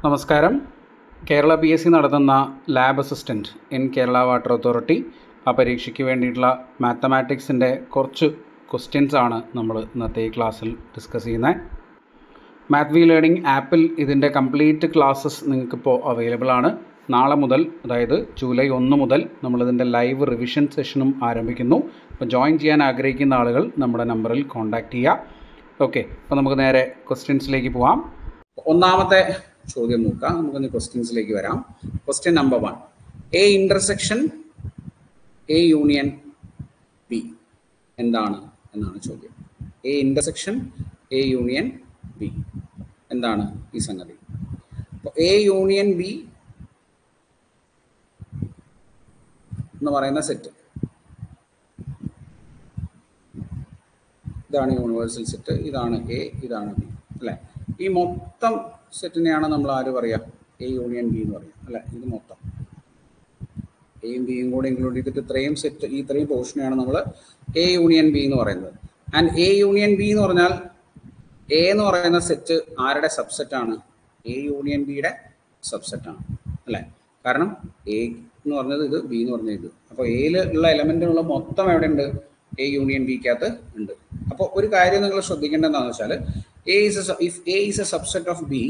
നമസ്കാരം Kerala P S C നടത്തുന്ന lab assistant in Kerala water authority ആ പരീക്ഷയ്ക്ക് വേണ്ടിയിട്ടുള്ള മാത്തമാറ്റിക്സിൻ്റെ കുറച്ച് ക്വസ്റ്റ്യൻസ് ആണ് നമ്മൾ ഇന്നത്തെ ഈ ക്ലാസ്സിൽ ഡിസ്കസ് ചെയ്യുന്നത് മാത്ത് വി ലേണിംഗ് ആപ്പിൽ ഇതിൻ്റെ കംപ്ലീറ്റ് ക്ലാസ്സസ് നിങ്ങൾക്കിപ്പോൾ അവൈലബിൾ ആണ് നാളെ മുതൽ അതായത് ജൂലൈ ഒന്ന് മുതൽ നമ്മളിതിൻ്റെ ലൈവ് റിവിഷൻ സെഷനും ആരംഭിക്കുന്നു അപ്പോൾ ജോയിൻ ചെയ്യാൻ ആഗ്രഹിക്കുന്ന ആളുകൾ നമ്മുടെ നമ്പറിൽ കോൺടാക്റ്റ് ചെയ്യുക ഓക്കെ അപ്പോൾ നമുക്ക് നേരെ ക്വസ്റ്റ്യൻസിലേക്ക് പോവാം ഒന്നാമത്തെ ചോദ്യം നോക്കാം നമുക്കൊന്ന് ക്വസ്റ്റ്യൻസിലേക്ക് വരാം question number one A intersection A union B എന്താണ് എന്നാണ് ചോദ്യം A intersection A union B എന്താണ് ഈ സംഗതി അപ്പോൾ എ യൂണിയൻ ബി എന്ന് പറയുന്ന സെറ്റ് ഇതാണ് യൂണിവേഴ്സൽ സെറ്റ് ഇതാണ് എ ഇതാണ് ബി അല്ലേ ഈ മൊത്തം സെറ്റിനെയാണ് നമ്മൾ ആര് പറയുക എ യൂണിയൻ ബി എന്ന് പറയുക അല്ലേ ഇത് മൊത്തം എയും ബിയും കൂടെ ഇൻക്ലൂഡ് ചെയ്തിട്ട് ഇത്രയും സെറ്റ് ഈ ഇത്രയും പോർഷനെയാണ് നമ്മൾ എ യൂണിയൻ ബി എന്ന് പറയുന്നത് ആൻഡ് എ യൂണിയൻ ബി എന്ന് പറഞ്ഞാൽ എ എന്ന് പറയുന്ന സെറ്റ് ആരുടെ സബ്സെറ്റ് ആണ് എ യൂണിയൻ ബിയുടെ സബ്സെറ്റ് ആണ് അല്ലേ കാരണം എ എന്ന് പറഞ്ഞത് ഇത് ബി എന്ന് പറഞ്ഞത് ഇത് അപ്പോൾ എയിൽ ഉള്ള എലമെന്റിനുള്ള മൊത്തം എവിടെ ഉണ്ട് എ യൂണിയൻ ബിക്കകത്ത് ഉണ്ട് അപ്പോൾ ഒരു കാര്യം നിങ്ങൾ ശ്രദ്ധിക്കേണ്ടത് എന്താണെന്ന് വെച്ചാൽ A is if A is A subset of B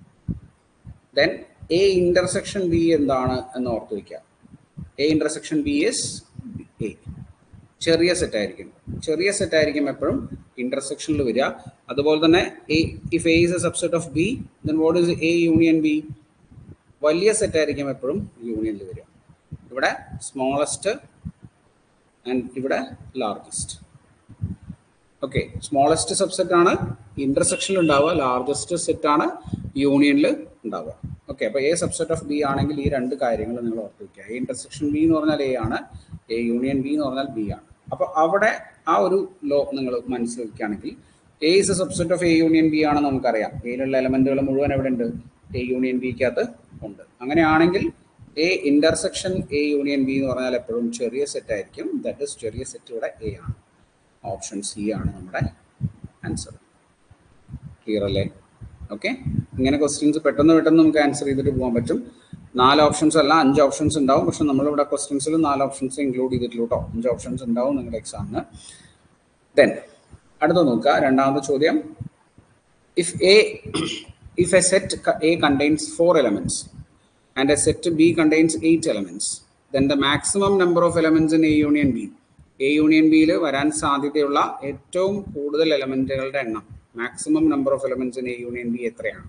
then A intersection B എന്താണ് എന്ന് ഓർത്ത് വയ്ക്കുക A intersection B is a ചെറിയ സെറ്റ് ആയിരിക്കും ചെറിയ സെറ്റ് ആയിരിക്കും എപ്പോഴും ഇന്റർസെക്ഷനിൽ വരിക അതുപോലെ തന്നെ A if A is A subset of B then what is A union B വലിയ സെറ്റ് ആയിരിക്കും എപ്പോഴും യൂണിയനിൽ വരിക ഇവിടെ സ്മോളസ്റ്റ് ആൻഡ് ഇവിടെ ലാർജസ്റ്റ് ഓക്കെ സ്മോളസ്റ്റ് സബ്സെറ്റ് ആണ് ഇന്റർസെക്ഷനിൽ ഉണ്ടാവുക ലാർജസ്റ്റ് സെറ്റ് ആണ് യൂണിയനിൽ ഉണ്ടാവുക ഓക്കെ അപ്പോൾ എ സബ്സെറ്റ് ഓഫ് ബി ആണെങ്കിൽ ഈ രണ്ട് കാര്യങ്ങൾ നിങ്ങൾ ഓർത്ത് വയ്ക്കുക എ ഇന്റർസെക്ഷൻ ബി എന്ന് പറഞ്ഞാൽ എ ആണ് എ യൂണിയൻ ബി എന്ന് പറഞ്ഞാൽ ബി ആണ് അപ്പോൾ അവിടെ ആ ഒരു ലോ നിങ്ങൾ മനസ്സിൽ വയ്ക്കുകയാണെങ്കിൽ A is A subset of A union B ആണെന്ന് നമുക്കറിയാം എയിലുള്ള എലമെന്റുകൾ മുഴുവൻ എവിടെ ഉണ്ട് എ യൂണിയൻ ബിക്കകത്ത് ഉണ്ട് അങ്ങനെയാണെങ്കിൽ A intersection A union B എന്ന് പറഞ്ഞാൽ എപ്പോഴും ചെറിയ സെറ്റ് ആയിരിക്കും ദാറ്റ് ഇസ് ചെറിയ സെറ്റ് ഇവിടെ എ ആണ് ഓപ്ഷൻ സി ആണ് നമ്മുടെ ആൻസർ ക്ലിയർ അല്ലേ ഓക്കെ ഇങ്ങനെ ക്വസ്റ്റ്യൻസ് പെട്ടെന്ന് പെട്ടെന്ന് നമുക്ക് ആൻസർ ചെയ്തിട്ട് പോകാൻ പറ്റും നാല് ഓപ്ഷൻസ് അല്ല അഞ്ച് ഓപ്ഷൻസ് ഉണ്ടാവും പക്ഷെ നമ്മളിവിടെ ക്വസ്റ്റ്യൻസിൽ നാല് ഓപ്ഷൻസ് ഇൻക്ലൂഡ് ചെയ്തിട്ടുള്ളൂ കേട്ടോ അഞ്ച് ഓപ്ഷൻസ് ഉണ്ടാവും നിങ്ങളുടെ എക്സാമിന് ദെൻ അടുത്ത നോക്കുക രണ്ടാമത്തെ ചോദ്യം if A if a set A contains four elements and a set B contains eight elements, then the maximum number of elements in A union B. A union ബിയിൽ വരാൻ സാധ്യതയുള്ള ഏറ്റവും കൂടുതൽ എലമെന്റുകളുടെ എണ്ണം maximum number of elements in A union B എത്രയാണ്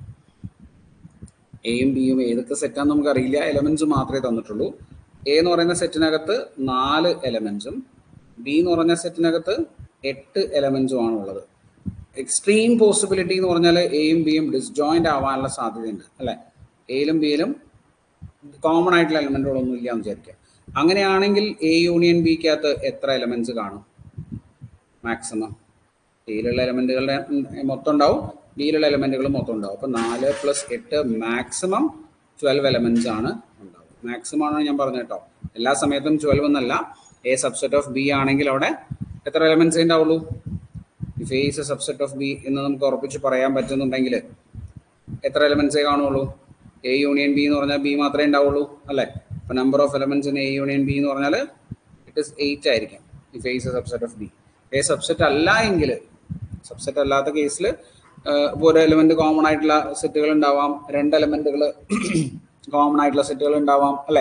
എയും ബിയും ഏതൊക്കെ സെറ്റാന്ന് നമുക്ക് അറിയില്ല എലമെന്റ്സ് മാത്രമേ തന്നിട്ടുള്ളൂ എ എന്ന് പറയുന്ന സെറ്റിനകത്ത് നാല് എലമെന്റ്സും ബി എന്ന് പറഞ്ഞ സെറ്റിനകത്ത് എട്ട് എലമെന്റ്സും ആണ് ഉള്ളത് എക്സ്ട്രീം പോസിബിലിറ്റി എന്ന് പറഞ്ഞാൽ എയും ബിയും ഡിസ്ജോയിന്റ് ആവാനുള്ള സാധ്യതയുണ്ട് അല്ലെ എയിലും ബിയിലും കോമൺ ആയിട്ടുള്ള എലമെന്റുകളൊന്നും ഇല്ല എന്ന് വിചാരിക്കുക അങ്ങനെയാണെങ്കിൽ എ യൂണിയൻ ബിക്കകത്ത് എത്ര എലമെന്റ്സ് കാണും മാക്സിമം എയിലുള്ള എലമെന്റുകളുടെ മൊത്തം ഉണ്ടാവും ബിയിലുള്ള എലമെന്റുകൾ മൊത്തം ഉണ്ടാവും അപ്പൊ നാല് പ്ലസ് എട്ട് മാക്സിമം ട്വൽവ് എലമെന്റ്സ് ആണ് ഉണ്ടാവും മാക്സിമം ആണ് ഞാൻ പറഞ്ഞു കേട്ടോ എല്ലാ സമയത്തും ട്വൽവ് എന്നല്ല എ സബ്സെറ്റ് ഓഫ് ബി ആണെങ്കിൽ അവിടെ എത്ര എലമെന്റ്സേ ഉണ്ടാവുള്ളൂ if A is A subset of B എന്ന് നമുക്ക് ഉറപ്പിച്ച് പറയാൻ പറ്റുന്നുണ്ടെങ്കിൽ എത്ര എലമെന്റ്സേ കാണുള്ളൂ എ യൂണിയൻ ബി എന്ന് പറഞ്ഞാൽ ബി മാത്രമേ ഉണ്ടാവുള്ളൂ അല്ലേ അപ്പൊ number of elements in A union B എന്ന് പറഞ്ഞാൽ ഇറ്റ് ഇസ് എയ്റ്റ് ആയിരിക്കും if A is A subset of B A subset അല്ല എങ്കിൽ സബ്സെറ്റ് അല്ലാത്ത കേസിൽ ഇപ്പോൾ ഒരു എലമെന്റ് കോമൺ ആയിട്ടുള്ള സെറ്റുകൾ ഉണ്ടാവാം രണ്ട് എലമെന്റുകൾ കോമൺ ആയിട്ടുള്ള സെറ്റുകൾ ഉണ്ടാവാം അല്ലെ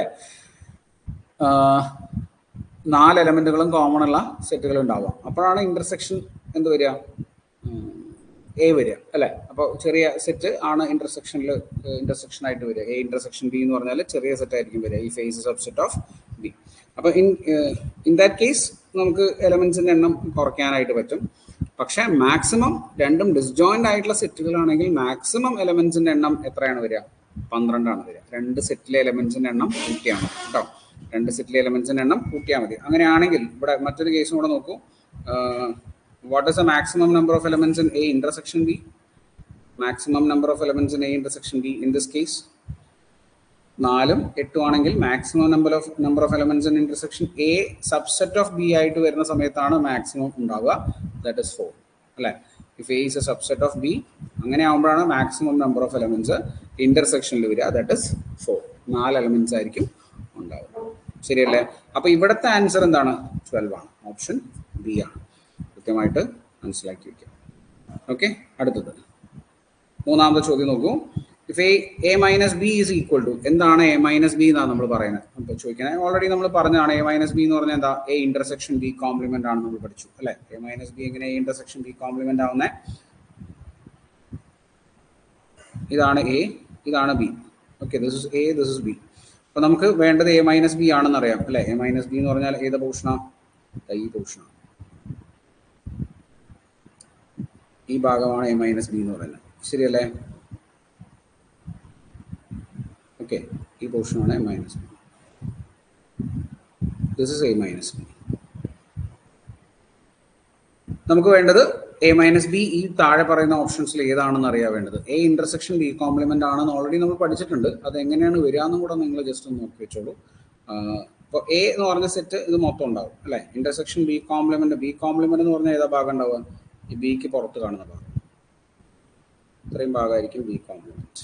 നാല് എലമെന്റുകളും കോമൺ ഉള്ള സെറ്റുകൾ ഉണ്ടാവാം അപ്പോഴാണ് ഇന്റർസെക്ഷൻ എന്ത് വരിക എ വരിക അല്ലെ അപ്പോൾ ചെറിയ സെറ്റ് ആണ് ഇന്റർസെക്ഷനിൽ ഇന്റർസെക്ഷൻ ആയിട്ട് വരിക എ ഇന്റർസെക്ഷൻ ബി എന്ന് പറഞ്ഞാൽ ചെറിയ സെറ്റ് ആയിരിക്കും വരിക ഈ ഫേസ് സബ്സെറ്റ് ഓഫ് ബി അപ്പൊ ഇൻ ഇൻ ദാറ്റ് കേസ് നമുക്ക് എലമെന്റ്സിന്റെ എണ്ണം കുറയ്ക്കാനായിട്ട് പറ്റും പക്ഷെ മാക്സിമം രണ്ടും ഡിസ്ജോയിന്റ് ആയിട്ടുള്ള സെറ്റുകളാണെങ്കിൽ മാക്സിമം എലമെന്റ്സിന്റെ എണ്ണം എത്രയാണ് വരിക പന്ത്രണ്ടാണ് വരിക രണ്ട് സെറ്റിലെ എലമെന്റ്സിന്റെ എണ്ണം കൂട്ടിയാൽ മതി കേട്ടോ രണ്ട് സെറ്റിലെ എലമെന്റ്സിന്റെ എണ്ണം കൂട്ടിയാൽ മതി അങ്ങനെയാണെങ്കിൽ ഇവിടെ മറ്റൊരു കേസും കൂടെ നോക്കൂ what is the maximum number of elements in A intersection B? Maximum number of elements in A intersection B in this case. നാലും എട്ടും ആണെങ്കിൽ maximum number of number of elements in intersection A subset of B ആയിട്ട് വരുന്ന സമയത്താണ് maximum ഉണ്ടാവുക that is four അല്ലെ if A is A subset of B അങ്ങനെ ആകുമ്പോഴാണ് മാക്സിമം നമ്പർ ഓഫ് എലമെന്റ്സ് ഇന്റർസെക്ഷനിൽ വരിക ദാറ്റ് ഇസ് ഫോർ നാല് എലമെന്റ്സ് ആയിരിക്കും ഉണ്ടാവുക ശരിയല്ലേ അപ്പൊ ഇവിടുത്തെ ആൻസർ എന്താണ് ട്വൽവ് ആണ് ഓപ്ഷൻ ബി ആണ് കൃത്യമായിട്ട് മനസ്സിലാക്കി വെക്കുക ഓക്കെ അടുത്തത് മൂന്നാമത്തെ ചോദ്യം നോക്കൂ if A A minus B is equal to എന്താണ് എ മൈനസ് ബി എന്നാണ് നമ്മൾ പറയുന്നത് അപ്പോൾ ചോദിക്കുന്നത് ഓൾറെഡി നമ്മൾ പറഞ്ഞതാണ് എ മൈനസ് ബി എന്ന് പറഞ്ഞാൽ എന്താ എ ഇന്റർസെക്ഷൻ ബി കോംപ്ലിമെന്റ് ആണ് നമ്മൾ പഠിച്ചു അല്ലെ എ മൈനസ് ബി എങ്ങനെ എ ഇന്റർസെക്ഷൻ ബി കോംപ്ലിമെന്റ് ആവുന്നത് ഇതാണ് എ ഇതാണ് B okay this is A this is B അപ്പൊ നമുക്ക് വേണ്ടത് എ മൈനസ് ബി ആണെന്ന് അറിയാം അല്ലെ എ മൈനസ് ബി എന്ന് പറഞ്ഞാൽ ഏത് പോർഷനാ ഈ പോർഷനാണ് ഈ ഭാഗമാണ് എ മൈനസ് ബി എന്ന് പറയുന്നത് ശരിയല്ലേ ഓക്കെ ഈ പോർഷനാണ് A minus B this is A minus B നമുക്ക് വേണ്ടത് എ മൈനസ് ബി ഈ താഴെ പറയുന്ന ഓപ്ഷൻസിൽ ഏതാണെന്ന് അറിയാൻ വേണ്ടത് എ ഇന്റർസെക്ഷൻ ബി കോംപ്ലിമെന്റ് ആണെന്ന് ഓൾറെഡി നമ്മൾ പഠിച്ചിട്ടുണ്ട് അത് എങ്ങനെയാണ് വരിക എന്നും കൂടെ നിങ്ങൾ ജസ്റ്റ് ഒന്ന് നോക്കി വെച്ചോളൂ ഇപ്പോൾ എ എന്ന് പറഞ്ഞ സെറ്റ് ഇത് മൊത്തം ഉണ്ടാവും അല്ലേ intersection B complement B complement എന്ന് പറഞ്ഞാൽ ഏതാ ഭാഗം ഉണ്ടാവുക ഈ ബിക്ക് പുറത്ത് കാണുന്ന ഭാഗം ഇത്രയും ഭാഗമായിരിക്കും ബി കോംപ്ലിമെന്റ്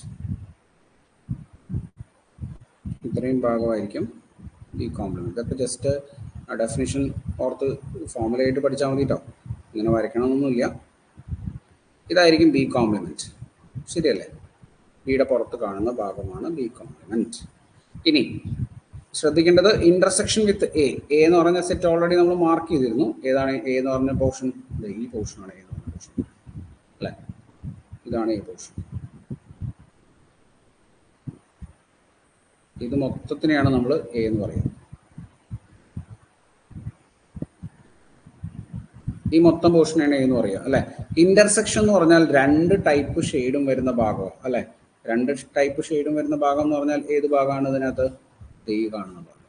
ഇത്രയും ഭാഗമായിരിക്കും ബി കോംപ്ലിമെന്റ് ഇതൊക്കെ ജസ്റ്റ് ഡെഫിനിഷൻ ഓർത്ത് ഫോമുലയായിട്ട് പഠിച്ചാൽ മതി കേട്ടോ ഇങ്ങനെ വരയ്ക്കണമെന്നൊന്നുമില്ല ഇതായിരിക്കും ബി കോംപ്ലിമെന്റ് ശരിയല്ലേ ബിയുടെ പുറത്ത് കാണുന്ന ഭാഗമാണ് ബി കോംപ്ലിമെന്റ് ഇനി ശ്രദ്ധിക്കേണ്ടത് ഇന്റർസെക്ഷൻ വിത്ത് എ എ എന്ന് പറഞ്ഞ സെറ്റ് ഓൾറെഡി നമ്മൾ മാർക്ക് ചെയ്തിരുന്നു ഏതാണ് എ എന്ന് പറഞ്ഞ പോർഷൻ ഈ പോർഷനാണ് എ എന്ന് പറഞ്ഞ പോർഷൻ അല്ലേ ഇതാണ് ഈ പോർഷൻ ഇത് മൊത്തത്തിനെയാണ് നമ്മൾ എ എന്ന് പറയുന്നത് ഈ മൊത്തം പോർഷനാണ് എ എന്ന് പറയുക അല്ലെ ഇന്റർസെക്ഷൻ എന്ന് പറഞ്ഞാൽ രണ്ട് ടൈപ്പ് ഷെയ്ഡും വരുന്ന ഭാഗം അല്ലെ രണ്ട് ടൈപ്പ് ഷെയ്ഡും വരുന്ന ഭാഗം എന്ന് പറഞ്ഞാൽ ഏത് ഭാഗമാണ് ഇതിനകത്ത് ദേ ഈ കാണുന്ന ഭാഗം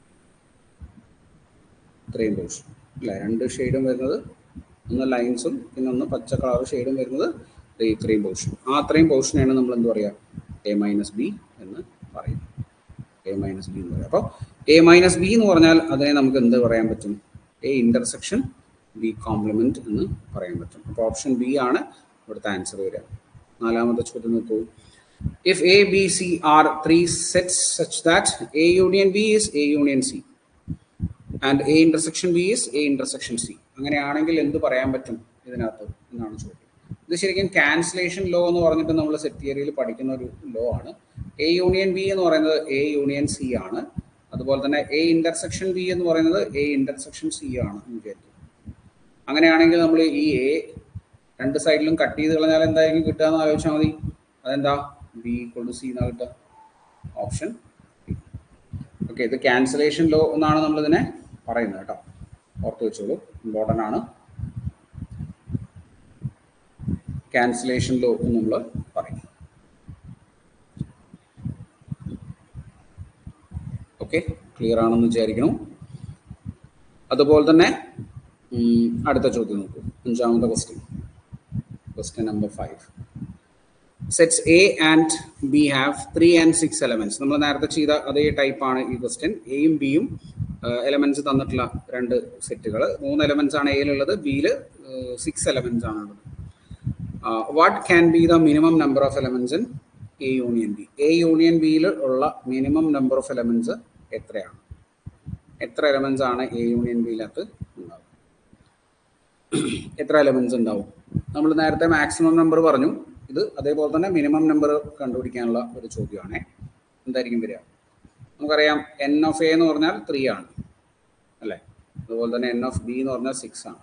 ഇത്രയും പോർഷൻ അല്ലെ രണ്ട് ഷെയ്ഡും വരുന്നത് ഒന്ന് ലൈൻസും പിന്നെ ഒന്ന് പച്ച കളർ ഷെയ്ഡും വരുന്നത് ദേ ഇത്രയും പോർഷൻ ആ അത്രയും പോർഷനാണ് നമ്മൾ എന്ത് പറയുക എ മൈനസ് ബി എന്ന് പറയും എ മൈനസ് ബി എന്ന് പറയാം അപ്പോൾ എ മൈനസ് ബി എന്ന് പറഞ്ഞാൽ അതിനെ നമുക്ക് എന്ത് പറയാൻ പറ്റും എ ഇന്റർസെക്ഷൻ ബി കോംപ്ലിമെന്റ് എന്ന് പറയാൻ പറ്റും അപ്പോൾ ഓപ്ഷൻ ബി ആണ് ഇവിടുത്തെ ആൻസർ വരിക നാലാമത്തെ ചോദ്യം നോക്കൂ if A B C are three sets such that A union B is A union C and A intersection B is A intersection C അങ്ങനെയാണെങ്കിൽ എന്ത് പറയാൻ പറ്റും ഇതിനകത്ത് എന്നാണ് ചോദ്യം ഇത് ശരിക്കും ക്യാൻസലേഷൻ ലോ എന്ന് പറഞ്ഞിട്ട് നമ്മൾ സെറ്റ് തിയറിയിൽ പഠിക്കുന്ന ഒരു ലോ ആണ് എ യൂണിയൻ ബി എന്ന് പറയുന്നത് എ യൂണിയൻ സി ആണ് അതുപോലെ തന്നെ എ ഇന്റർസെക്ഷൻ ബി എന്ന് പറയുന്നത് എ ഇന്റർസെക്ഷൻ സി ആണ് എന്ന് വിചാരിക്കും അങ്ങനെയാണെങ്കിൽ നമ്മൾ ഈ എ രണ്ട് സൈഡിലും കട്ട് ചെയ്ത് കളഞ്ഞാൽ എന്തായിരിക്കും കിട്ടുക എന്ന് ആലോചിച്ചാൽ മതി അതെന്താ ബി ഈക്വൾ ടു സി എന്നാ കിട്ടുക ഓപ്ഷൻ ഓക്കെ ഇത് ക്യാൻസലേഷൻ ലോ എന്നാണ് നമ്മൾ ഇതിനെ പറയുന്നത് കേട്ടോ ഓർത്ത് വെച്ചോളൂ ഇമ്പോർട്ടൻ്റ് ആണ് ക്യാൻസലേഷൻ ലോ എന്ന് നമ്മൾ പറയും ഓക്കെ ക്ലിയർ ആണെന്ന് വിചാരിക്കണം അതുപോലെ തന്നെ ഉം, അടുത്ത ചോദ്യം നോക്കൂ അഞ്ചാമത്തെ question question number five sets A and B have three and six elements നമ്മൾ നേരത്തെ ചെയ്ത അതേ ടൈപ്പാണ് ഈ ക്വസ്റ്റ്യൻ എയും ബിയും എലമെന്റ്സ് തന്നിട്ടുള്ള രണ്ട് സെറ്റുകൾ മൂന്ന് എലമെന്റ്സ് ആണ് എയിലുള്ളത് ബിയിൽ സിക്സ് എലമെന്റ്സ് ആണ് ഉള്ളത് what can be the minimum number of elements in A union B A union ബിയിൽ ഉള്ള മിനിമം നമ്പർ ഓഫ് എലമെന്റ്സ് എത്രയാണ് എത്ര എലമെന്റ്സ് ആണ് എ യൂണിയൻ ബിയിലകത്ത് ഉണ്ടാവും എത്ര എലമെന്റ്സ് ഉണ്ടാവും നമ്മൾ നേരത്തെ മാക്സിമം നമ്പർ പറഞ്ഞു ഇത് അതേപോലെ തന്നെ മിനിമം നമ്പർ കണ്ടുപിടിക്കാനുള്ള ഒരു ചോദ്യമാണ് എന്തായിരിക്കും വരിക നമുക്കറിയാം എൻ ഓഫ് എ എന്ന് പറഞ്ഞാൽ ത്രീ ആണ് അല്ലേ അതുപോലെ തന്നെ എൻ ഓഫ് ബി എന്ന് പറഞ്ഞാൽ സിക്സ് ആണ്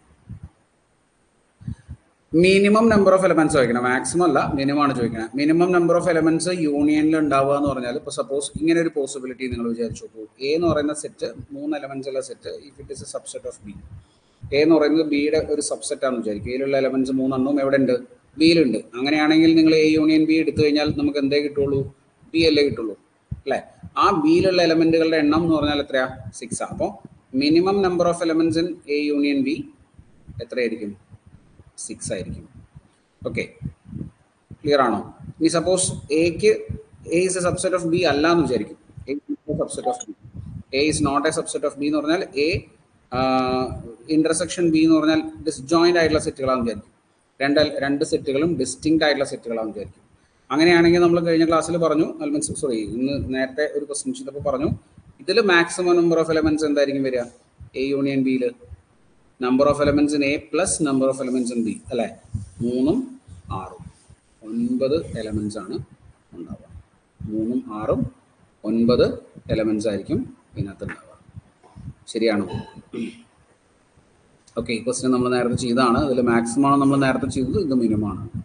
മിനിമം നമ്പർ ഓഫ് എലമെന്റ്സ് ചോദിക്കണം മാക്സിമം അല്ല മിനിമം ആണ് ചോദിക്കുന്നത് മിനിമം നമ്പർ ഓഫ് എലമെന്റ്സ് യൂണിയനിൽ ഉണ്ടാവുക എന്ന് പറഞ്ഞാൽ ഇപ്പോൾ സപ്പോസ് ഇങ്ങനെ ഒരു പോസിബിലിറ്റി നിങ്ങൾ വിചാരിച്ചു നോക്കൂ എ എന്ന് പറയുന്ന സെറ്റ് മൂന്ന് എലമെന്റ്സ് ഉള്ള set if it is A subset of B A എന്ന് പറയുന്നത് ബിയുടെ ഒരു സബ്സെറ്റ് ആണെന്ന് വിചാരിക്കും എയിലുള്ള എലമെന്റ്സ് മൂന്നെണ്ണവും എവിടെ ഉണ്ട് ബിയിലുണ്ട് അങ്ങനെയാണെങ്കിൽ നിങ്ങൾ എ യൂണിയൻ ബി എടുത്തു കഴിഞ്ഞാൽ നമുക്ക് എന്തേ കിട്ടുള്ളൂ ബി അല്ലേ കിട്ടുള്ളൂ അല്ലേ ആ ബിയിലുള്ള എലമെന്റുകളുടെ എണ്ണം എന്ന് പറഞ്ഞാൽ എത്രയാ സിക്സ് ആ അപ്പോൾ minimum number of elements in A union B എത്രയായിരിക്കും സിക്സ് ആയിരിക്കും ഓക്കെ ക്ലിയർ ആണോ ഇനി സപ്പോസ് എക്ക് A is A subset of B അല്ല എന്ന് വിചാരിക്കും subset of B A is not A subset of B എന്ന് പറഞ്ഞാൽ എ ഇന്റർസെക്ഷൻ ബി എന്ന് പറഞ്ഞാൽ ഡിസ്ജോയിന്റ് ആയിട്ടുള്ള സെറ്റുകളാണെന്ന് വിചാരിക്കും രണ്ട് രണ്ട് സെറ്റുകളും ഡിസ്റ്റിങ്ക്റ്റ് ആയിട്ടുള്ള സെറ്റുകളാണെന്ന് വിചാരിക്കും അങ്ങനെയാണെങ്കിൽ നമ്മൾ കഴിഞ്ഞ ക്ലാസ്സിൽ പറഞ്ഞു മീൻസ് സോറി ഇന്ന് നേരത്തെ ഒരു ക്വസ്റ്റ്യൻ ചെയ്തപ്പോൾ പറഞ്ഞു ഇതിൽ മാക്സിമം നമ്പർ ഓഫ് എലമെന്റ്സ് എന്തായിരിക്കും വരിക എ യൂണിയൻ ബിയിൽ number of elements in A plus number of elements in B അല്ലേ മൂന്നും ആറും ഒൻപത് എലമെന്റ്സ് ആണ് ഉണ്ടാവുക മൂന്നും ആറും ഒൻപത് എലമെന്റ്സ് ആയിരിക്കും ഇതിനകത്ത് ഉണ്ടാവുക ശരിയാണോ ഓക്കെ ഈ ക്വസ്റ്റ്യൻ നമ്മൾ നേരത്തെ ചെയ്തതാണ് ഇതിൽ മാക്സിമം ആണ് നമ്മൾ നേരത്തെ ചെയ്തത് ഇത് മിനിമം ആണ്